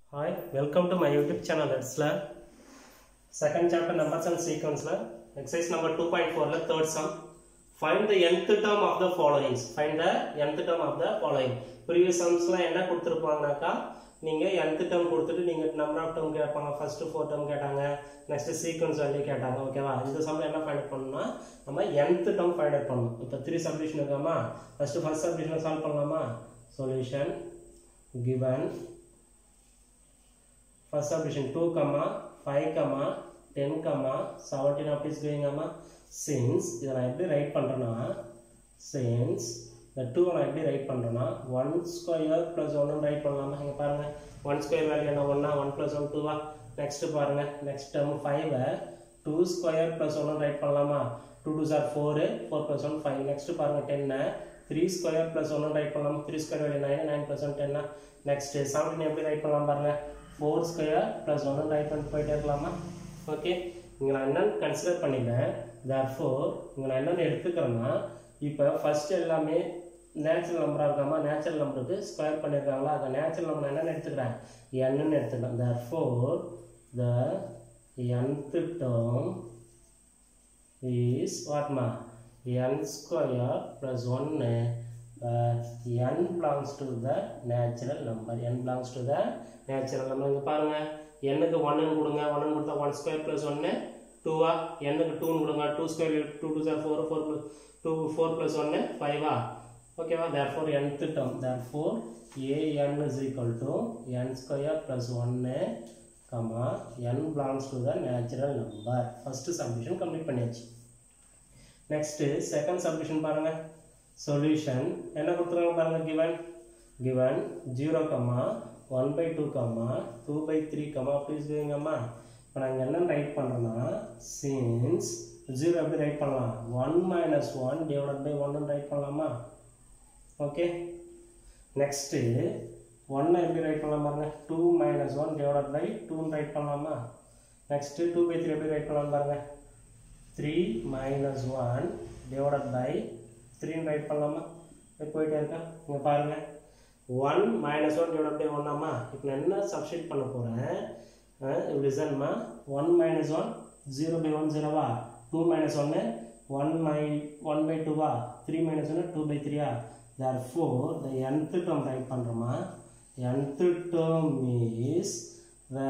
Hi, welcome to my YouTube channel. Let's learn. Second chapter numbers and sequence la exercise number 2.4 la third sum. Find the nth term of the following. Find the nth term of the following. Previous sums la என்ன கொடுத்துருப்பாங்கனாக்கா நீங்க nth term கொடுத்துட்டு நீங்க number of term கேட்பாங்க first four term கேட்டாங்க next sequence value கேட்டாங்க ஓகேவா இந்த சம்ல என்ன ஃபைண்ட் அவுட் பண்ணணும்னா நம்ம nth term ஃபைண்ட் அவுட் பண்ணணும் இப்போ த்ரீ சப்டிஷன் இருக்காமா ஃபர்ஸ்ட் ஃபர்ஸ்ட் சப்டிஷன் சால்வ் பண்ணலாமா solution given first subdivision 2 comma 5 comma 10 comma 17 of is going comma since இதை நான் எப்படி ரைட் பண்ணுறேன்னா since இந்த 2 நான் எப்படி ரைட் பண்ணுறேன்னா 1 ஸ்கொயர் ப்ளஸ் ஒன்று ரைட் பண்ணலாமா இங்கே பாருங்க 1 ஸ்கொயர் வேல்யூ என்ன ஒன்றா ஒன் ப்ளஸ் ஒன் டூவா நெக்ஸ்ட் பாருங்க நெக்ஸ்ட் டேர்ம் ஃபைவை டூ ஸ்கொயர் ப்ளஸ் ஒன்று ரைட் பண்ணலாமா two two sir four four plus one five next பாருங்க டென்னு த்ரீ ஸ்கொயர் ப்ளஸ் ஒன்று ரைட் பண்ணலாம் three square value nine nine plus one டென்னா next seventeen எப்படி ரைட் பண்ணலாம் பாருங்க ஃபோர் ஸ்கொயர் ப்ளஸ் ஒன்று ரைட் பண்ணிட்டு போயிட்டே இருக்கலாமா ஓகே இங்கே நான் என்னன்னு கன்சிடர் பண்ணிட்டேன் தேர் ஃபோர் இங்கே நான் என்னென்னு எடுத்துக்கிறேன்னா இப்போ ஃபர்ஸ்ட் எல்லாமே நேச்சுரல் நம்பராக இருக்காமா நேச்சுரல் நம்பருக்கு ஸ்கொயர் பண்ணியிருக்காங்களா அந்த நேச்சுரல் நம்பர் என்னென்னு எடுத்துக்கிறேன் என்னன்னு எடுத்துக்கிறேன் therefore the nth term is what ma n square plus 1 but n belongs to the natural number n belongs to the natural number இங்க பாருங்க n க்கு 1 ன்னு கொடுங்க 1 ன்னு கொடுத்தா 1 ஸ்கொயர் plus 1 2 ஆ n க்கு 2 ன்னு கொடுங்க 2 ஸ்கொயர் 2 2 சார் 4 4 plus 2 4 plus 1 5 ஆ ஓகேவா therefore nth term therefore an is equal to n square plus 1 comma n belongs to the natural number first subdivision complete பண்ணியாச்சு next second subdivision பாருங்க solution என்ன கொடுத்துருக்காங்க பாருங்க given given 0 comma 1 by 2 comma 2 by 3 comma please doing அம்மா இப்போ நாங்கள் என்ன right பண்ணுறோன்னா since 0 எப்படி ரைட் பண்ணலாம் 1 minus 1 divided by 1 ரைட் பண்ணலாமா ஓகே நெக்ஸ்ட்டு ஒன்னை எப்படி ரைட் பண்ணலாம் பாருங்க two minus one divide by டூன்னு ரைட் பண்ணலாமா நெக்ஸ்ட்டு டூ பை த்ரீ எப்படி ரைட் பண்ணலாம் பாருங்க three minus one divide by த்ரீன்னு ரைட் பண்ணலாமா இப்போ போயிட்டே இருக்கா இங்கே பாருங்க one minus one divide by ஒன்னாமா இப்போ நான் என்ன சப்ஸ்டியூட் பண்ண போகிறேன் லிசன்மா one minus one zero by one ஜீரோவா டூ மைனஸ் ஒன்று ஒன் மை ஒன் பை டூவா த்ரீ மைனஸ் ஒன்று டூ பை த்ரீயா therefore the nth term write பண்றோமா nth term is the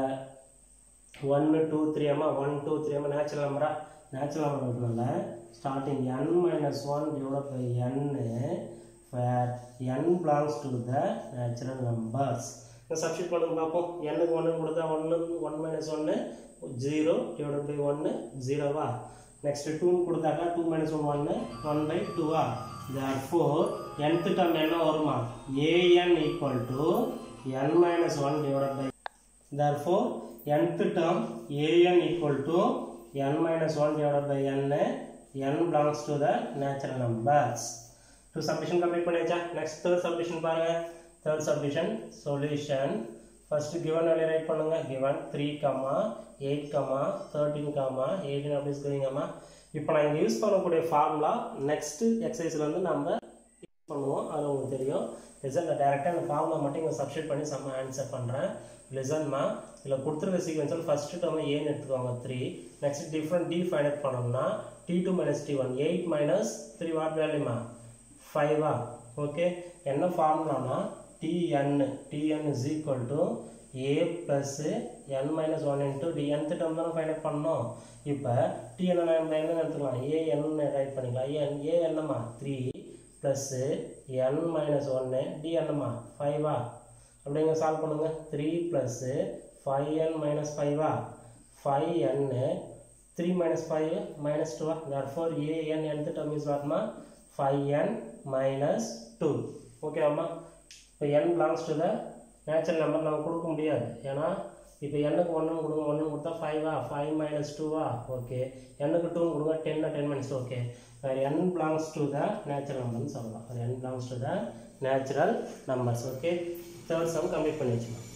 1 2 3 அம்மா 1 2 3 அம்மா நேச்சுரல் நம்பரா நேச்சுரல் நம்பர் இருக்கிறதுனால starting n minus 1 divided by n where n belongs to the natural numbers substitute பண்ணுங்க பார்ப்போம் n-க்கு 1 கொடுத்தா 1 1 minus 1 0 divided by 1 0வா next 2 கொடுத்தாக்கா 2 minus 1 1 1 by 2வா therefore nth term என்ன வருமா an equal to n minus 1 divided by therefore nth term an equal to n minus 1 divided by n n belongs to the natural numbers two subdivision complete பண்ணியாச்சா next third subdivision பாருங்க third subdivision solution first given value write பண்ணுங்க given 3 comma 8 comma 13 comma 18 அப்படி இருக்குங்கம்மா இப்போ நான் இங்கே use பண்ணக்கூடிய formula next எக்ஸசைஸில் வந்து நம்ம யூஸ் பண்ணுவோம் அது உங்களுக்கு தெரியும் லிசனில் டேரெக்டாக அந்த ஃபார்முலா மட்டும் இங்கே சப்ஸ்டியூட் பண்ணி செம்ம ஆன்சர் பண்ணுறேன் லிசன்மா இதில் கொடுத்துருக்க சீக்வன்ஸில் ஃபஸ்ட்டு டேர்ம் ஏன்னு எடுத்துக்கோங்க three next different d find out பண்ணோம்னா d two minus d one eight minus three what வேல்யூமா ஃபைவா ஓகே என்ன ஃபார்முலானா t n t n is equal to a plus n minus one into d nth term தானே find out பண்ணோம் இப்போ D என்ன நம்ம என்ன எடுத்துக்கலாம் ஏ என்ன ரைட் பண்ணிக்கலாம் ஏ ஏ என்னம்மா த்ரீ ப்ளஸ்ஸு என் மைனஸ் ஒன்று டி என்னம்மா ஃபைவா அப்படிங்க சால்வ் பண்ணுங்க three plus five n minus ஃபைவா five n three minus five minus டூவா therefore a n nth term is வாட்மா ஃபைவ் என் மைனஸ் டூ ஓகேவாம்மா இப்போ n belongs to the natural number நம்ம கொடுக்க முடியாது ஏன்னா இப்போ எண்ணுக்கு ஒன்று கொடுங்க ஒன்று கொடுத்தா ஃபைவா ஃபைவ் மைனஸ் டூவா ஓகே எண்ணுக்கு டூ கொடுங்க டென்னா டென் மைனஸ் ஓகே வேறு n belongs to the natural நம்பர்னு சொல்லலாம் வேறு n belongs to the natural numbers okay third sum complete பண்ணி வச்சுக்கலாம்